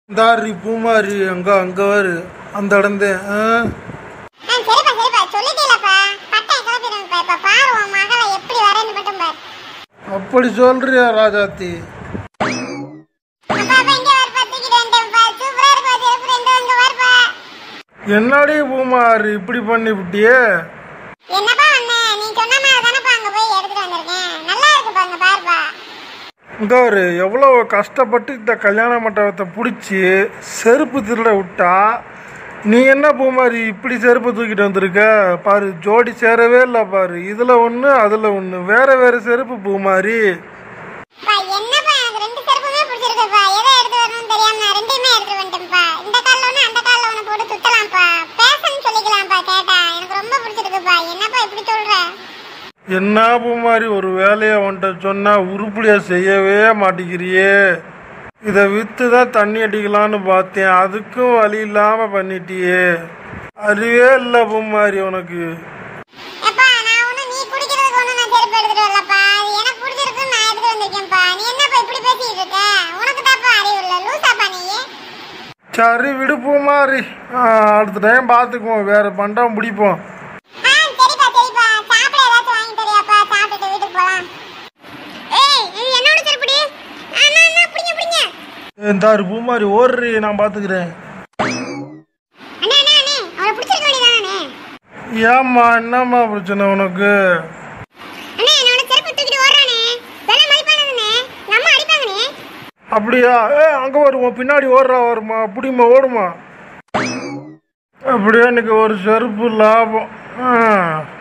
தாரி பூமாரி அங்க அங்க வரு அந்த இடந்தேன் ஆ ஆ சரிப்பா சரிப்பா சொல்லிட்டேலப்பா பட்டை கிளப்பிடுங்கப்பா இப்ப பாரு உன் மகளை எப்படி வரேன்னு மட்டும் பாரு அப்படி சொல்றியா ராஜாத்தி அப்பா அப்பா இங்க வரப்பா தூக்கிட்டு வந்துட்டேன்ப்பா சூப்பரா இருப்பா செருப்பு ரெண்டு இங்க வரப்பா என்னடி பூமாரி இப்படி பண்ணி விட்டியே என்னப்பா அண்ணே நீ சொன்ன மாதிரி தானப்பா அங்க போய் எடுத்துட்டு வந்திருக்கேன் நல்லா இருக்குப்பா அங்க பாருப்பா இங்க ஒரு எவ்வளோ கஷ்டப்பட்டு இந்த கல்யாண மண்டபத்தை பிடிச்சி செருப்பு திருட விட்டா நீ என்ன பூமாரி இப்படி செருப்பு தூக்கிட்டு வந்திருக்க பாரு ஜோடி சேரவே இல்லை பாரு இதில் ஒன்று அதில் ஒன்று வேற வேற செருப்பு பூமாரி பா என்னப்பா எனக்கு ரெண்டு செருப்புமே பிடிச்சிருக்குப்பா எதை எடுத்து வரணும்னு தெரியாம நான் ரெண்டையுமே எடுத்து வந்துட்டேன்ப்பா இந்த கால்ல ஒண்ணு அந்த கால்ல ஒண்ணு போட்டு சுத்தலாம்ப்பா பேசன்னு சொல்லிக்கலாம்ப்பா கேட்டா எனக்கு ரொம்ப பிடிச்சிருக்குப்பா என்னப்பா இப்படி சொல்ற என்ன பூமாரி ஒரு வேலையை வந்துட்ட சொன்னா உருப்படியாக செய்யவே மாட்டேங்கிறியே இதை விற்று தான் தண்ணி அடிக்கலான்னு பார்த்தேன் அதுக்கும் வழி இல்லாமல் பண்ணிட்டியே அறிவே இல்லை பூமாரி உனக்கு எப்பா நான் ஒண்ணு நீ குடிக்கிறதுக்கு ஒண்ணு நான் செருப்பு எடுத்துட்டு வரலப்பா அது எனக்கு பிடிச்சிருக்குன்னு நான் எடுத்துட்டு வந்திருக்கேன்ப்பா நீ என்னப்பா இப்படி பேசிட்டு இருக்க உனக்கு தான்ப்பா அறிவு இல்ல லூசாப்பா நீ சரி விடு பூமாரி ஆ, அடுத்த டைம் பார்த்துக்குவோம் வேற பண்டம் பிடிப்போம் ஆ சரிப்பா சரிப்பா சாப்பிட ஏதாச்சும் வாங்கி தரியாப்பா சாப்பிட்டுட்டு வீட்டுக்கு போலாம் ஏய் இது என்னோட செருப்புடி அண்ணா அண்ணா பிடிங்க பிடிங்க தாரு பூமாரி ஓடுறி நான் பார்த்துக்கிறேன் அண்ணா அண்ணா அண்ணே அவரை பிடிச்சிருக்க வேண்டியதானே ஏம்மா என்னம்மா பிரச்சனை உனக்கு அண்ணே என்னோட செருப்பு தூக்கிட்டு ஓடுறானே வெள்ள மதிப்பானதுனே நம்ம அடிப்பாங்கனே அப்படியா ஏ அங்கே வருவோம் பின்னாடி ஓடுறா வருமா அப்படிமா ஓடுமா அப்படியே எனக்கு ஒரு செருப்பு லாபம் ஆ